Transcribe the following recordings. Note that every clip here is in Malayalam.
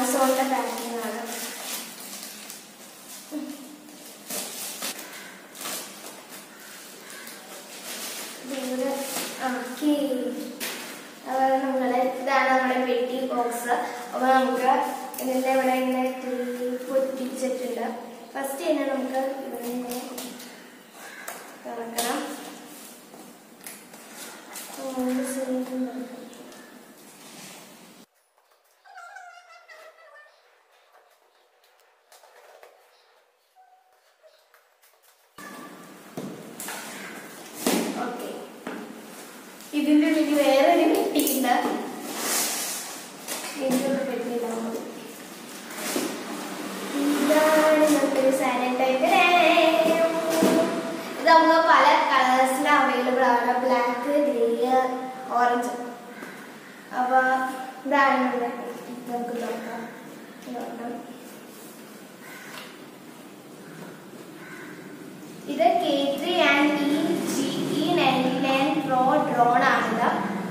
ആമസോണിന്റെ പാക്കിംഗ് ആണ് ഇവിടെ ആക്കി അതുപോലെ നമ്മള് ഇതാണ് നമ്മുടെ പെട്ടി ബോക്സ് അപ്പൊ നമുക്ക് ഇതിന്റെ ഇവിടെ ഇങ്ങനെ പൊട്ടിച്ചിട്ടുണ്ട് ഫസ്റ്റ് തന്നെ നമുക്ക് ഇവിടെ ഇങ്ങനെ തുറക്കണം മൂന്ന് സൈഡും തുറക്കണം. ഓക്കെ ഇതിന്റെ ഉള്ളിൽ വേറൊരു പെട്ടിയുണ്ട് ഇതിന്റെ ഉള്ളിൽ പെട്ടിയില്ലാമോ ഇതാണ് നമുക്കൊരു സാനിറ്റൈസർ ഇത് നമുക്ക് പല കളേഴ്സിൽ അവൈലബിൾ ആണ് ബ്ലാക്ക് ഗ്രേ ഓറഞ്ച് അപ്പൊ ഇതാണ് നമ്മുടെ ഇത് നമുക്ക് നോക്കാം നോക്കാം ഇത് K three and E G E ninety nine pro drone ആണിത്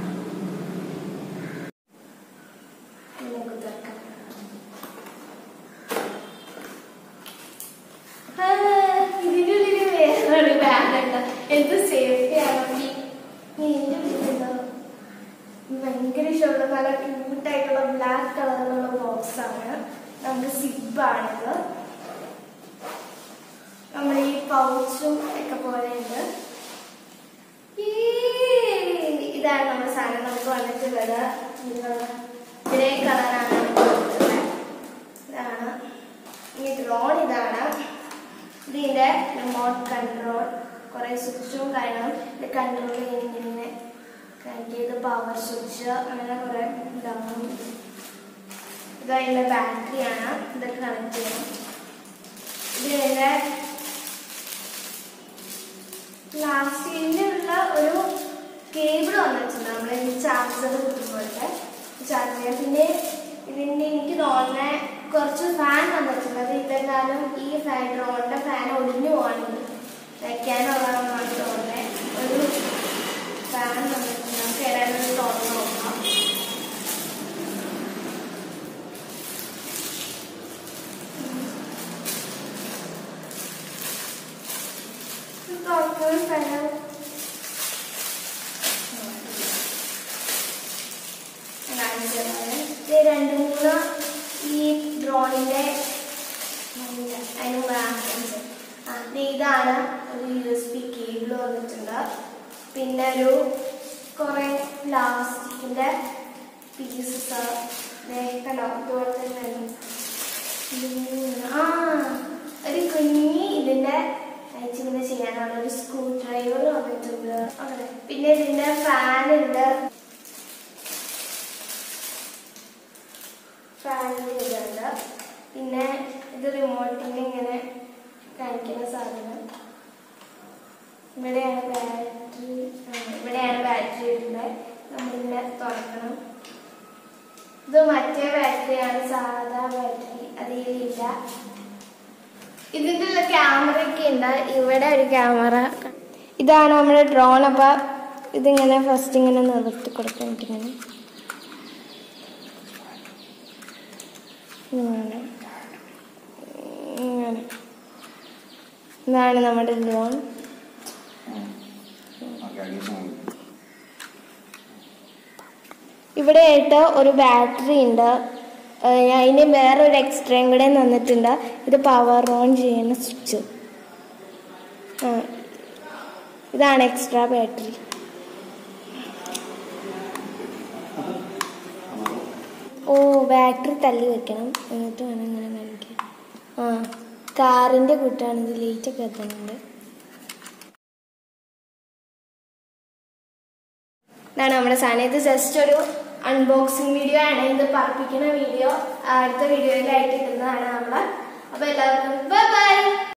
ഇത് നമുക്ക് തുറക്കാം ആ, ഇതിന്റെ ഉള്ളില് വേറൊരു ബാഗ് ഉണ്ട് എന്ത് സേഫ്റ്റി ആണെങ്കിൽ ഇതിന്റെ ഉള്ളിലുണ്ടോ ഭയങ്കര ഇഷ്ടമുള്ള നല്ല ക്യൂട്ടായിട്ടുള്ള ബ്ലാക്ക് കളറിലുള്ള ബോക്സ് ആണ് നമുക്ക് സിബാണിത് നമ്മൾ ഈ പൗച്ചും ഒക്കെ പോലെ ഉണ്ട് ഇതാണ് നമ്മുടെ സാധനം നമുക്ക് വന്നിട്ടുള്ളത് ഗ്രേ കളറാണ് നമുക്ക് വന്നിട്ടുള്ളത് ഇതാണ് ഈ ഡ്രോൺ ഇതാണ് ഇതിന്റെ റിമോട്ട് കൺട്രോൾ കുറെ സ്വിച്ചും കാര്യങ്ങളും ഇത് കൺട്രോൾ ചെയ്യുന്നതിനെ കണക്ട് ചെയ്ത് പവർ സ്വിച്ച് അങ്ങനെ കുറെ ഇതാണ് ഇത് അതിന്റെ ബാറ്ററിയാണ് ഇതൊക്കെ കണക്ട് ചെയ്യണം ഇത് ഇതിന്റെ പ്ലാസ്റ്റിക്കിലുള്ള ഒരു കേബിൾ വന്നിട്ടുണ്ട് നമ്മൾ ഈ ചാർജർ കുത്തുമ്പോഴത്തെ ചാർജ് ചെയ്യാം പിന്നെ ഇതിന്റെ എനിക്ക് തോന്നുന്ന കുറച്ച് ഫാൻ വന്നിട്ടുണ്ട് അത് ഇതെല്ലാവരും ഈ ഫാൻ ഡ്രോണിന്റെ ഫാൻ ഒടിഞ്ഞു പോവാണെങ്കിൽ വെക്കാനുള്ളതാണ് തോന്നുന്നത് ഒരു ഫാൻ വന്നിട്ടുണ്ട് നമുക്ക് ഏതായാലും തുറന്ന് നോക്കാം തുറക്കുന്ന സ്ഥലം ഇത് രണ്ട് മൂന്ന് ഈ ഡ്രോണിന്റെ അതിന് ബ്രാൻഡ്സ് ഇതാണ് ഒരു യു എസ് ബി കേബിൾ വന്നിട്ടുണ്ട് പിന്നെ ഒരു കുറെ പ്ലാസ്റ്റിക്കിന്റെ പീസസ് കണ്ടോ ഇതുപോലെ തന്നെ ആ ഒരു കുഞ്ഞി ഇതിന്റെ അയച്ചിങ്ങനെ ചെയ്യാനുള്ള ഒരു സ്ക്രൂ ഡ്രൈവർ വന്നിട്ടുണ്ട് അങ്ങനെ പിന്നെ ഇതിന്റെ ഫാൻ ഉണ്ട് ഫാനിന്റെ ഇതുണ്ട് പിന്നെ ഇത് റിമോട്ടിന്റെ ഇങ്ങനെ കാണിക്കുന്ന സാധനം ഇവിടെയാണ് ബാറ്ററി ഇവിടെയാണ് ബാറ്ററി ഇടുന്നത് നമ്മളിങ്ങനെ തുറക്കണം ഇത് മറ്റേ ബാറ്ററിയാണ് സാധാ ബാറ്ററി അതിലില്ല ഇതിൻ്റെ ഉള്ള ക്യാമറ ഒക്കെ ഉണ്ട് ഇവിടെ ഒരു ക്യാമറ ഇതാണ് നമ്മുടെ ഡ്രോൺ അപ്പൊ ഇതിങ്ങനെ ഫസ്റ്റ് ഇങ്ങനെ നിർത്തി കൊടുക്കാൻ ഇങ്ങനെ ഇങ്ങനെ ഇങ്ങനെ ഇതാണ് നമ്മുടെ ഡ്രോൺ ഇവിടെ ആയിട്ട് ഒരു ബാറ്ററി ഉണ്ട് ഏഹ് അതിന് വേറൊരു എക്സ്ട്രയും കൂടെ തന്നിട്ടുണ്ട് ഇത് പവർ ഓൺ ചെയ്യുന്ന സ്വിച്ച് ആ ഇതാണ് എക്സ്ട്രാ ബാറ്ററി ഓ ബാറ്ററി തള്ളി വെക്കണം എന്നിട്ട് വേണം ഇങ്ങനെ കാണിക്കാൻ ആ കാറിൻ്റെ കൂട്ടാണ് ഇത് ലൈറ്റൊക്കെ എത്തുന്നുണ്ട് ഇതാണ് നമ്മുടെ സാധനം ഇത് ജസ്റ്റ് ഒരു അൺബോക്സിങ് വീഡിയോ ആണ് ഇത് പറപ്പിക്കുന്ന വീഡിയോ അടുത്ത വീഡിയോയിലായിട്ട് ഇടുന്നതാണ് നമ്മൾ അപ്പൊ എല്ലാവർക്കും ബൈ ബൈ